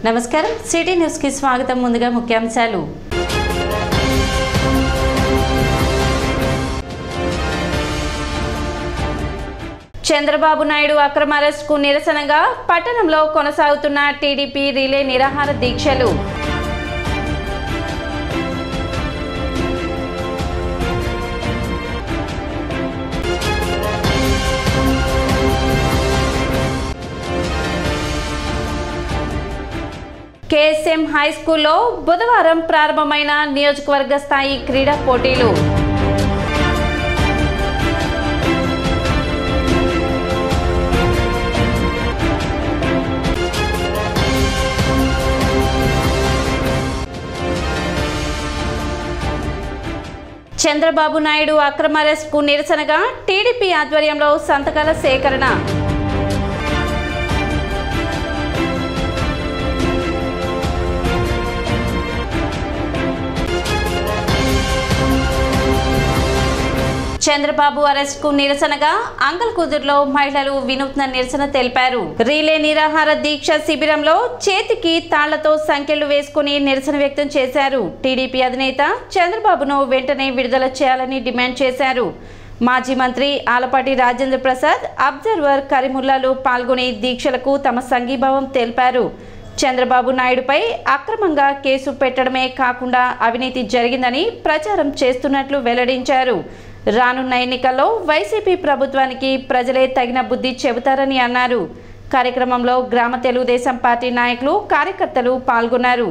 నమస్కారం city news కి స్వాగతం ముందుగా ముఖ్యాంశాలు చంద్రబాబు నాయుడు అక్రమ అరెస్టుకు నిరసనగా పట్టణంలో కొనసాగుతున్న టీడీపీ రిలే నిరాహార దీక్షలు కేఎస్ఎం హై స్కూల్లో బుధవారం ప్రారంభమైన నియోజకవర్గ స్థాయి క్రీడా పోటీలు చంద్రబాబు నాయుడు అక్రమ అరెస్ట్కు నిరసనగా టీడీపీ ఆధ్వర్యంలో సంతకాల సేకరణ చంద్రబాబు అరెస్ట్ కు నిరసనగా అంగల్కుదురులో మహిళలు వినూత్న నిరసన తెలిపారు రీలే నిరాహార దీక్ష శిబిరంలో చేతికి తాళ్లతో సంఖ్యలు వేసుకుని నిరసన వ్యక్తం చేశారు టీడీపీ అధినేత చంద్రబాబును వెంటనే విడుదల చేయాలని డిమాండ్ చేశారు మాజీ మంత్రి ఆలపాటి రాజేంద్ర ప్రసాద్ అబ్జర్వర్ కరీముల్లాలు పాల్గొని దీక్షలకు తమ సంఘీభావం తెలిపారు చంద్రబాబు నాయుడుపై అక్రమంగా కేసు పెట్టడమే కాకుండా అవినీతి జరిగిందని ప్రచారం చేస్తున్నట్లు వెల్లడించారు రానున్న ఎన్నికల్లో వైసీపీ ప్రభుత్వానికి ప్రజలే తగిన బుద్ధి చెబుతారని అన్నారు కార్యక్రమంలో గ్రామ తెలుగుదేశం పార్టీ నాయకులు కార్యకర్తలు పాల్గొన్నారు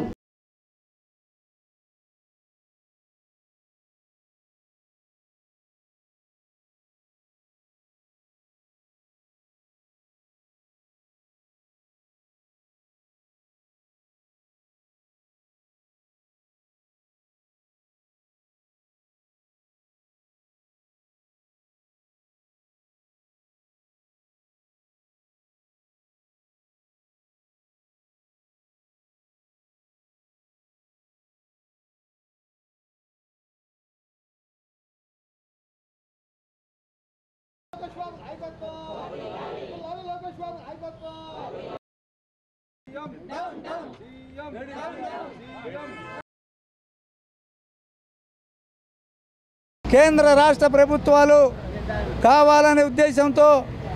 కేంద్ర రాష్ట్ర ప్రభుత్వాలు కావాలనే ఉద్దేశంతో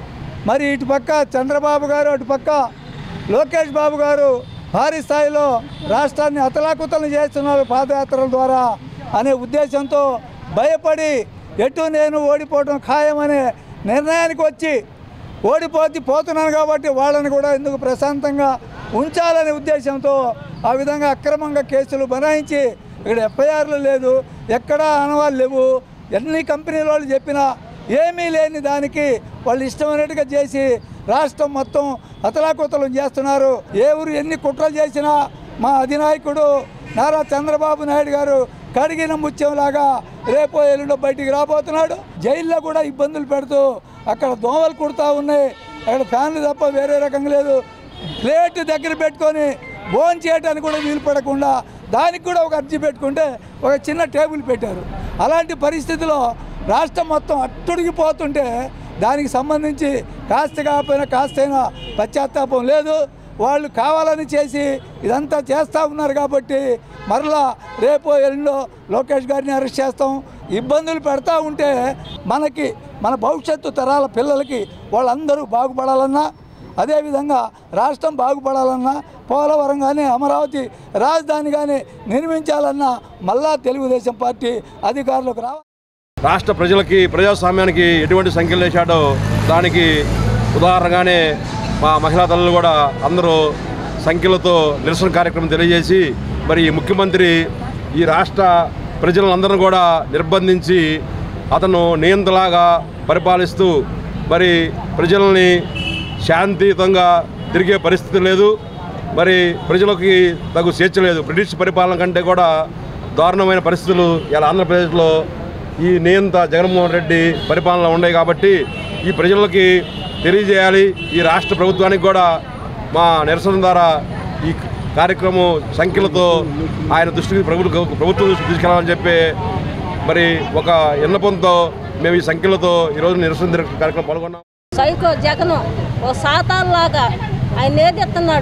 మరి ఇటుపక్క చంద్రబాబు గారు అటుపక్క లోకేష్ బాబు గారు భారీ స్థాయిలో రాష్ట్రాన్ని అతలాకుతలం చేస్తున్నారు పాదయాత్రల ద్వారా అనే ఉద్దేశంతో భయపడి ఎటు నేను ఓడిపోవడం ఖాయమనే నిర్ణయానికి వచ్చి ఓడిపోతే పోతున్నాను కాబట్టి వాళ్ళని కూడా ఎందుకు ప్రశాంతంగా ఉంచాలనే ఉద్దేశంతో ఆ విధంగా అక్రమంగా కేసులు బనాయించి ఇక్కడ ఎఫ్ఐఆర్లు లేదు ఎక్కడా అనవాళ్ళు లేవు ఎన్ని కంపెనీల వాళ్ళు చెప్పినా ఏమీ లేని దానికి వాళ్ళు ఇష్టమైనట్టుగా చేసి రాష్ట్రం మొత్తం అతలాకుతలం చేస్తున్నారు ఏ ఊరు ఎన్ని కుట్రలు చేసినా మా అధినాయకుడు నారా చంద్రబాబు నాయుడు గారు కడిగిన ముత్యంలాగా రేపో ఎల్లుండో బయటికి రాబోతున్నాడు జైల్లో కూడా ఇబ్బందులు పెడుతూ అక్కడ దోమలు కుడతా ఉన్నాయి అక్కడ ఫ్యాన్లు తప్ప వేరే రకంగా లేదు ప్లేట్ దగ్గర పెట్టుకొని భోజనం చేయడానికి కూడా వీలు పడకుండా దానికి కూడా ఒక అర్జీ పెట్టుకుంటే ఒక చిన్న టేబుల్ పెట్టారు అలాంటి పరిస్థితిలో రాష్ట్రం మొత్తం అట్టుడిగిపోతుంటే దానికి సంబంధించి కాస్త కాకపోయినా కాస్తైనా పశ్చాత్తాపం లేదు వాళ్ళు కావాలని చేసి ఇదంతా చేస్తూ ఉన్నారు కాబట్టి మరలా రేపు ఎల్లుండో లోకేష్ గారిని అరెస్ట్ చేస్తాం ఇబ్బందులు పెడతా ఉంటే మనకి మన భవిష్యత్తు తరాల పిల్లలకి వాళ్ళందరూ బాగుపడాలన్నా అదేవిధంగా రాష్ట్రం బాగుపడాలన్నా పోలవరం కానీ అమరావతి రాజధాని కానీ నిర్మించాలన్నా మళ్ళా తెలుగుదేశం పార్టీ అధికారులకు రావాలి రాష్ట్ర ప్రజలకి ప్రజాస్వామ్యానికి ఎటువంటి సంఖ్యలు వేశాడో దానికి ఉదాహరణగానే మా మహిళా తల్లులు కూడా అందరూ సంఖ్యలతో నిరసన కార్యక్రమం తెలియజేసి మరి ఈ ముఖ్యమంత్రి ఈ రాష్ట్ర ప్రజలందరిని కూడా నిర్బంధించి అతను నియంతలాగా పరిపాలిస్తూ మరి ప్రజల్ని శాంతియుతంగా తిరిగే పరిస్థితి లేదు మరి ప్రజలకి తగు స్వేచ్ఛ లేదు బ్రిటిష్ పరిపాలన కంటే కూడా దారుణమైన పరిస్థితులు ఇలా ఆంధ్రప్రదేశ్లో ఈ నియంత జగన్మోహన్ రెడ్డి పరిపాలన ఉన్నాయి కాబట్టి ఈ ప్రజలకి తెలియజేయాలి ఈ రాష్ట్ర ప్రభుత్వానికి కూడా మా నిరసన ద్వారా ఈ కార్యక్రమం సంఖ్యలతో ఆయన దృష్టికి ప్రభుత్వ ప్రభుత్వం దృష్టికి తీసుకెళ్లాలని చెప్పి మరి ఒక ఎన్నపంతో మేము ఈ సంఖ్యలతో ఈరోజు నిరసన కార్యక్రమం పాల్గొన్నాం సైకో జగన్ ఓ సాతాన్లాగా ఆయన ఏదెత్తున్నాడు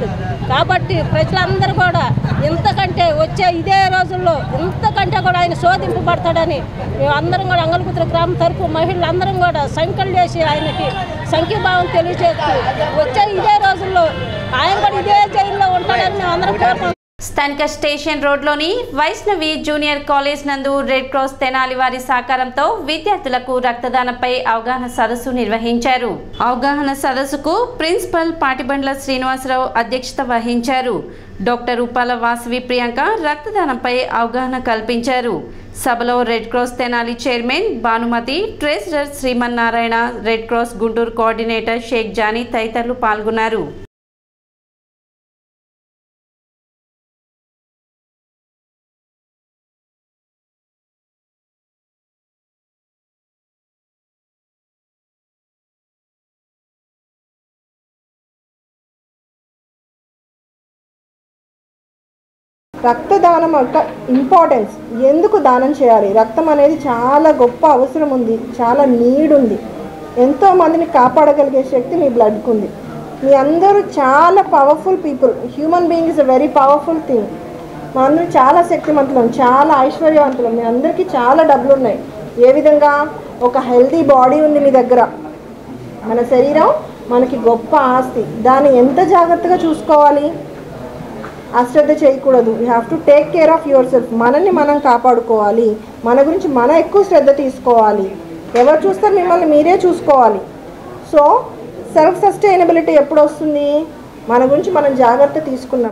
కాబట్టి ప్రజలందరూ కూడా ఇంతకంటే వచ్చే ఇదే రోజుల్లో ఇంతకంటే కూడా ఆయన శోధింపబడతాడని మేము అందరం కూడా అంగలకుతుల గ్రామం తరపు మహిళలందరం కూడా సంఖ్యలు చేసి ఆయనకి సంఖ్యభావం తెలియజేస్తూ వచ్చే ఇదే రోజుల్లో ఆయన కూడా ఇదే జైల్లో ఉంటాడని మేము అందరం కోరుకుంటున్నాం స్థానిక స్టేషన్ రోడ్లోని వైష్ణవి జూనియర్ కాలేజ్ నందు రెడ్ క్రాస్ తెనాలి వారి సహకారంతో విద్యార్థులకు రక్తదానంపై అవగాహన సదస్సు నిర్వహించారు అవగాహన సదస్సుకు ప్రిన్సిపల్ పాటిబండ్ల శ్రీనివాసరావు అధ్యక్షత వహించారు డాక్టర్ ఉప్పాల వాసవి ప్రియాంక రక్తదానంపై అవగాహన కల్పించారు సభలో red cross Tenali chairman Bhanumathi treasurer Srimannarayana red cross Guntur coordinator Sheikh Jani తదితరులు పాల్గొన్నారు రక్తదానం యొక్క ఇంపార్టెన్స్ ఎందుకు దానం చేయాలి రక్తం అనేది చాలా గొప్ప అవసరం ఉంది చాలా నీడ్ ఉంది ఎంతో మందిని కాపాడగలిగే శక్తి మీ బ్లడ్కి ఉంది మీ అందరూ చాలా powerful people human being is a very powerful thing మా అందరూ చాలా శక్తిమంతులం చాలా ఐశ్వర్యవంతులం మీ అందరికీ చాలా డబ్బులు ఉన్నాయి ఏ విధంగా ఒక హెల్తీ బాడీ ఉంది మీ దగ్గర మన శరీరం మనకి గొప్ప ఆస్తి దాన్ని ఎంత జాగ్రత్తగా చూసుకోవాలి అశ్రద్ధ చేయకూడదు you have to take care of yourself మనల్ని మనం కాపాడుకోవాలి మన గురించి మన ఎక్కువ శ్రద్ధ తీసుకోవాలి ఎవరు చూస్తారు మిమ్మల్ని మీరే చూసుకోవాలి సో సెల్ఫ్ సస్టైనబిలిటీ ఎప్పుడు వస్తుంది మన గురించి మనం జాగ్రత్త తీసుకున్నాం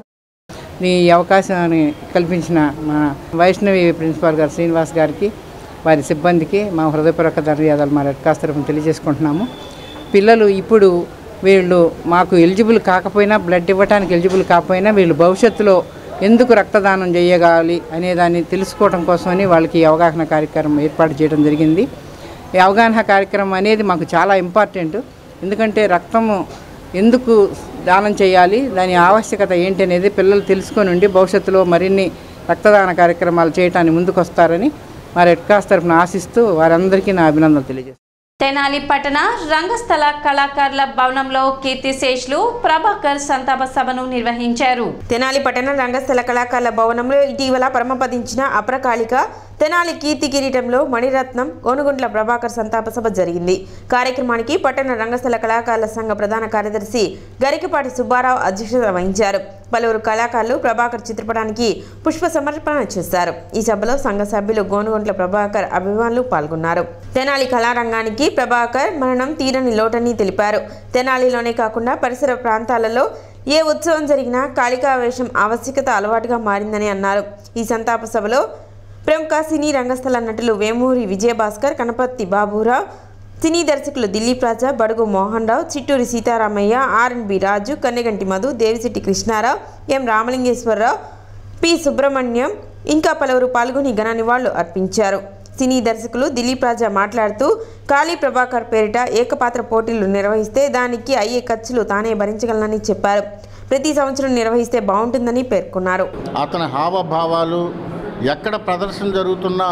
ఈ అవకాశాన్ని కల్పించిన మా వైష్ణవి ప్రిన్సిపాల్ గారు శ్రీనివాస్ గారికి వారి సిబ్బందికి మా హృదయపూర్వక ధన్యవాదాలు మా రెడ్ క్రాస్ తరఫున తెలియజేసుకుంటున్నాము పిల్లలు ఇప్పుడు వీళ్ళు మాకు ఎలిజిబుల్ కాకపోయినా బ్లడ్ ఇవ్వడానికి ఎలిజిబుల్ కాకపోయినా వీళ్ళు భవిష్యత్తులో ఎందుకు రక్తదానం చేయగాలి అనే దాన్ని తెలుసుకోవడం కోసమని వాళ్ళకి ఈ అవగాహన కార్యక్రమం ఏర్పాటు చేయడం జరిగింది ఈ అవగాహన కార్యక్రమం అనేది మాకు చాలా ఇంపార్టెంట్ ఎందుకంటే రక్తము ఎందుకు దానం చేయాలి దాని ఆవశ్యకత ఏంటి అనేది పిల్లలు తెలుసుకొని ఉండి భవిష్యత్తులో మరిన్ని రక్తదాన కార్యక్రమాలు చేయడానికి ముందుకు వస్తారని మా రెడ్ క్రాస్ తరఫున ఆశిస్తూ వారందరికీ నా అభినందనలు తెలియజేస్తాను తెనాలి పట్టణ రంగస్థల కళాకారుల భవనంలో కీర్తిశేషులు ప్రభాకర్ సంతాప సభను నిర్వహించారు తెనాలి పట్టణ రంగస్థల కళాకారుల భవనంలో ఇటీవల పరమపదించిన అప్రకాళిక తెనాలి కీర్తి కిరీటంలో మణిరత్నం గోనుగుంట్ల ప్రభాకర్ సంతాప సభ జరిగింది కార్యక్రమానికి పట్టణ రంగస్థల కళాకారుల సంఘ ప్రధాన కార్యదర్శి గరికపాటి సుబ్బారావు అధ్యక్షత వహించారు పలువురు కళాకారులు ప్రభాకర్ చిత్రపటానికి పుష్ప సమర్పణ చేశారు ఈ సభలో సంఘ సభ్యులు గోనుగుంట్ల ప్రభాకర్ అభిమానులు పాల్గొన్నారు తెనాలి కళారంగానికి ప్రభాకర్ మరణం తీరని లోటని తెలిపారు తెనాలిలోనే కాకుండా పరిసర ప్రాంతాలలో ఏ ఉత్సవం జరిగినా కాళికావేశం ఆవశ్యకత అలవాటుగా మారిందని అన్నారు ఈ సంతాప సభలో ప్రముఖ సినీ రంగస్థల నటులు వేమూరి విజయభాస్కర్ కనపర్తి బాబురావు సినీ దర్శకులు Dilip Raja Badugu Mohan Rao Chitturi Sitaramayya RNB Raju Kanneganti Madhu Devisetti Krishnarao M Ramalingeswararao P Subrahmanyam ఇంకా పలువురు పాల్గొని ఘన నివాళులు అర్పించారు సినీ దర్శకులు దిలీప్ రాజా మాట్లాడుతూ కాళీ ప్రభాకర్ పేరిట ఏకపాత్ర పోటీలు నిర్వహిస్తే దానికి అయ్యే ఖర్చులు తానే భరించగలనని చెప్పారు ప్రతి సంవత్సరం నిర్వహిస్తే బాగుంటుందని పేర్కొన్నారు అతని హావభావాలు ఎక్కడ ప్రదర్శన జరుగుతున్నా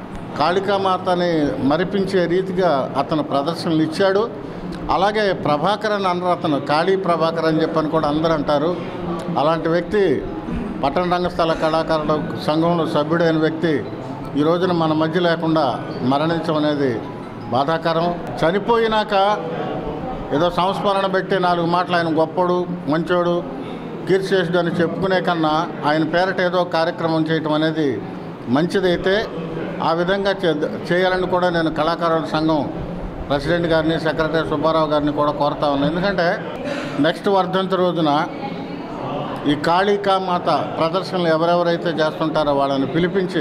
కాళికామాతని మరిపించే రీతిగా అతను ప్రదర్శనలు ఇచ్చాడు అలాగే ప్రభాకర్ అని అందరూ అతను కాళీ ప్రభాకర్ అని చెప్పని కూడా అందరూ అంటారు అలాంటి వ్యక్తి పట్టణ రంగస్థల కళాకారుల సంఘంలో సభ్యుడైన వ్యక్తి ఈ రోజున మన మధ్య లేకుండా మరణించడం అనేది బాధాకరం చనిపోయినాక ఏదో సంస్మరణ పెట్టి నాలుగు మాటలు ఆయన గొప్పడు మంచోడు కీర్తిశేషుడు అని చెప్పుకునే కన్నా ఆయన పేరట ఏదో కార్యక్రమం చేయటం అనేది మంచిదైతే ఆ విధంగా చే- చేయాలని కూడా నేను కళాకారుల సంఘం ప్రెసిడెంట్ గారిని సెక్రటరీ సుబ్బారావు గారిని కూడా కోరుతా ఉన్నాను ఎందుకంటే నెక్స్ట్ వర్ధంతి రోజున ఈ కాళికా మాత ప్రదర్శనలు ఎవరెవరైతే చేస్తుంటారో వాళ్ళని పిలిపించి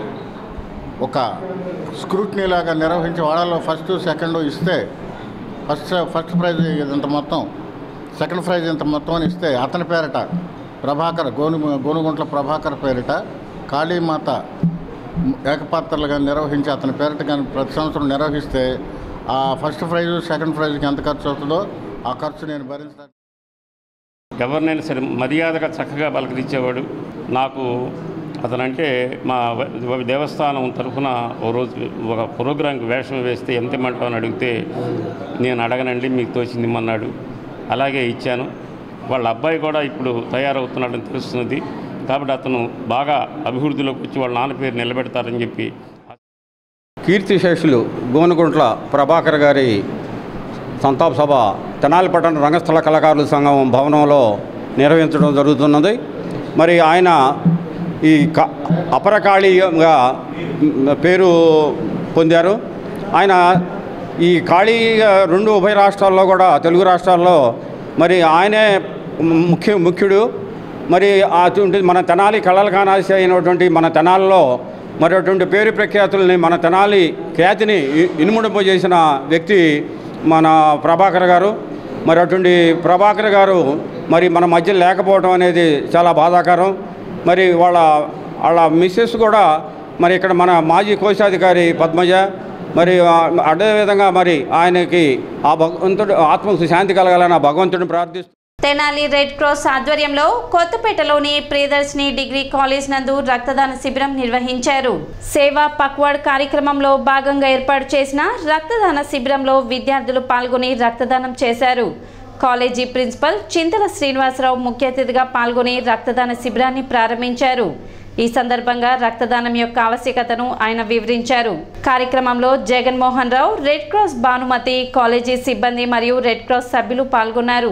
ఒక స్క్రూట్నీ లాగా నిర్వహించి వాళ్ళలో ఫస్ట్ సెకండ్ ఇస్తే ఫస్ట్ ఫస్ట్ ప్రైజ్ ఇంత మొత్తం సెకండ్ ప్రైజ్ ఇంత మొత్తం అని ఇస్తే అతని పేరట ప్రభాకర్ గోను గోనుగుంట్ల ప్రభాకర్ పేరిట కాళీమాత ఏకపాత్రలుగా నిర్వహించి అతని పేరిట కానీ ప్రతి సంవత్సరం నిర్వహిస్తే ఆ ఫస్ట్ ప్రైజ్ సెకండ్ ప్రైజ్కి ఎంత ఖర్చు అవుతుందో ఆ ఖర్చు నేను భరించడానికి ఎవరినైనా సరే మర్యాదగా చక్కగా పలకరించేవాడు నాకు అతనంటే మా వ- దేవస్థానం తరఫున ఓ రోజు ఒక ప్రోగ్రాంకి వేషం వేస్తే ఎంత ఇమ్మంటావు అని అడిగితే నేను అడగనండి మీకు తోచింది ఇమ్మన్నాడు అలాగే ఇచ్చాను వాళ్ళ అబ్బాయి కూడా ఇప్పుడు తయారవుతున్నాడని తెలుస్తున్నది కాబట్టి అతను బాగా అభివృద్ధిలోకి వచ్చి వాళ్ళ నాన్న పేరు నిలబెడతారని చెప్పి కీర్తిశేషులు గోనుగుంట్ల ప్రభాకర్ గారి సంతాప సభ తెనాలి పట్టణ రంగస్థల కళాకారుల సంఘం భవనంలో నిర్వహించడం జరుగుతున్నది మరి ఆయన ఈ క అపరకాళీగా పేరు పొందారు ఆయన ఈ కాళీ రెండు ఉభయ రాష్ట్రాల్లో కూడా తెలుగు రాష్ట్రాల్లో మరి ఆయనే ముఖ్య ముఖ్యుడు మరి అటువంటి మన తెనాలి కళల కానాల్సి అయినటువంటి మన తెనాలిలో మరి అటువంటి పేరు ప్రఖ్యాతుల్ని మన తెనాలి ఖ్యాతిని ఇ- ఇనుముడింపజేసిన వ్యక్తి మన ప్రభాకర్ గారు మరి అటువంటి ప్రభాకర్ గారు మరి మన మధ్య లేకపోవడం అనేది చాలా బాధాకరం మరి వాళ్ళ వాళ్ళ మిస్సెస్ కూడా మరి ఇక్కడ మన మాజీ కోశాధికారి పద్మజ మరి ఆ, అదేవిధంగా మరి ఆయనకి ఆ భగవంతుడు ఆత్మకు శాంతి కలగాలని ఆ భగవంతుడిని ప్రార్థిస్తూ తెనాలి రెడ్ క్రాస్ ఆధ్వర్యంలో కొత్తపేటలోని ప్రియదర్శిని డిగ్రీ కాలేజ్ నందు రక్తదాన శిబిరం నిర్వహించారు సేవా పక్వాడ్ కార్యక్రమంలో భాగంగా ఏర్పాటు చేసిన రక్తదాన శిబిరంలో విద్యార్థులు పాల్గొని రక్తదానం చేశారు కాలేజీ ప్రిన్సిపల్ చింతల శ్రీనివాసరావు ముఖ్య అతిథిగా పాల్గొని రక్తదాన శిబిరాన్ని ప్రారంభించారు ఈ సందర్భంగా రక్తదానం యొక్క ఆవశ్యకతను ఆయన వివరించారు కార్యక్రమంలో Jaganmohan Rao red cross Bhanumathi college సిబ్బంది మరియు రెడ్ క్రాస్ సభ్యులు పాల్గొన్నారు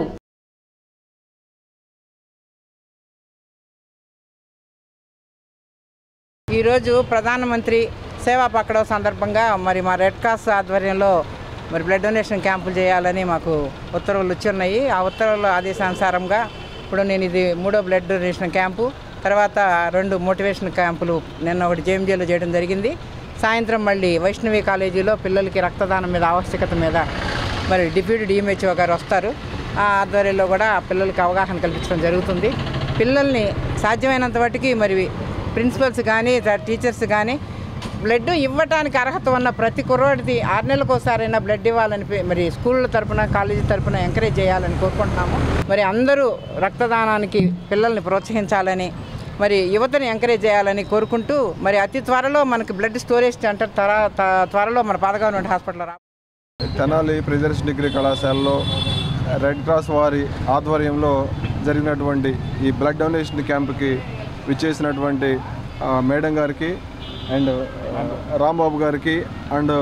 ఈరోజు ప్రధానమంత్రి సేవా పక్కడవ సందర్భంగా మరి మా రెడ్ క్రాస్ ఆధ్వర్యంలో మరి బ్లడ్ డొనేషన్ క్యాంపులు చేయాలని మాకు ఉత్తర్వులు వచ్చున్నాయి ఆ ఉత్తర్వుల ఆదేశానుసారంగా ఇప్పుడు నేను ఇది మూడో బ్లడ్ డొనేషన్ క్యాంపు తర్వాత రెండు మోటివేషన్ క్యాంపులు నిన్న ఒకటి జేఎంజేలో చేయడం జరిగింది సాయంత్రం మళ్ళీ వైష్ణవి కాలేజీలో పిల్లలకి రక్తదానం మీద ఆవశ్యకత మీద మరి డిప్యూటీ డిఎంహెచ్ఓ గారు వస్తారు ఆ ఆధ్వర్యంలో కూడా ఆ పిల్లలకి అవగాహన కల్పించడం జరుగుతుంది పిల్లల్ని సాధ్యమైనంత మట్టుకి మరి ప్రిన్సిపల్స్ కానీ టీచర్స్ కానీ బ్లడ్ ఇవ్వటానికి అర్హత ఉన్న ప్రతి కుర్రోడిది ఆరు నెలలకు ఒకసారైనా బ్లడ్ ఇవ్వాలని పే- మరి స్కూళ్ళ తరపున కాలేజీ తరపున ఎంకరేజ్ చేయాలని కోరుకుంటున్నాము మరి అందరూ రక్తదానానికి పిల్లల్ని ప్రోత్సహించాలని మరి యువతని ఎంకరేజ్ చేయాలని కోరుకుంటూ మరి అతి త్వరలో మనకి బ్లడ్ స్టోరేజ్ సెంటర్ త్వర త- త్వరలో మన పదగవర్నమెంట్ హాస్పిటల్ రా తెనాలి ప్రిజర్స్ డిగ్రీ కళాశాలలో రెడ్ క్రాస్ వారి ఆధ్వర్యంలో జరిగినటువంటి ఈ బ్లడ్ డొనేషన్ క్యాంప్కి విచ్చేసినటువంటి ఆ, మేడం గారికి అండ్ ఆ, రాంబాబు గారికి అండ్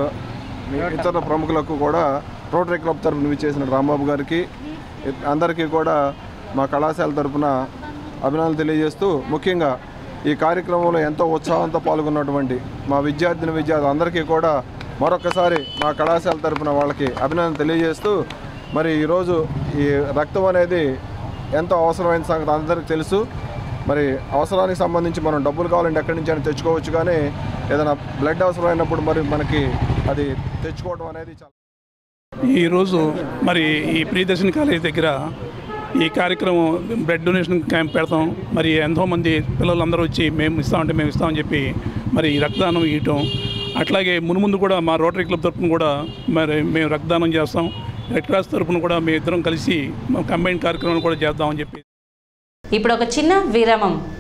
ఇతర ప్రముఖులకు కూడా రోటరీ క్లబ్ తరఫున విచ్చేసిన రాంబాబు గారికి ఇ- అందరికీ కూడా మా కళాశాల తరఫున అభినందనలు తెలియజేస్తూ ముఖ్యంగా ఈ కార్యక్రమంలో ఎంతో ఉత్సాహంతో పాల్గొన్నటువంటి మా విద్యార్థిని విద్యార్థులు అందరికీ కూడా మరొకసారి మా కళాశాల తరఫున వాళ్ళకి అభినందన తెలియజేస్తూ మరి ఈరోజు ఈ రక్తం అనేది ఎంతో అవసరమైన సంగతి అందరికీ తెలుసు మరి అవసరానికి సంబంధించి మనం డబ్బులు కావాలంటే ఎక్కడి నుంచి అయినా తెచ్చుకోవచ్చు కానీ ఏదైనా బ్లడ్ అవసరమైనప్పుడు మరి మనకి అది తెచ్చుకోవడం అనేది చాలా ఈరోజు మరి ఈ ప్రియదర్శిని కాలేజ్ దగ్గర ఈ కార్యక్రమం బ్లడ్ డొనేషన్ క్యాంప్ పెడతాం మరి ఎంతోమంది పిల్లలందరూ వచ్చి మేము ఇస్తామంటే మేము ఇస్తామని చెప్పి మరి రక్తదానం ఇవ్వటం అట్లాగే మునుముందు కూడా మా రోటరీ క్లబ్ తరపున కూడా మరి మేము రక్తదానం చేస్తాం రెడ్ క్రాస్ తరపున కూడా మేము ఇద్దరం కలిసి కంబైన్ కార్యక్రమాలు కూడా చేద్దామని చెప్పి ఇప్పుడు ఒక చిన్న విరామం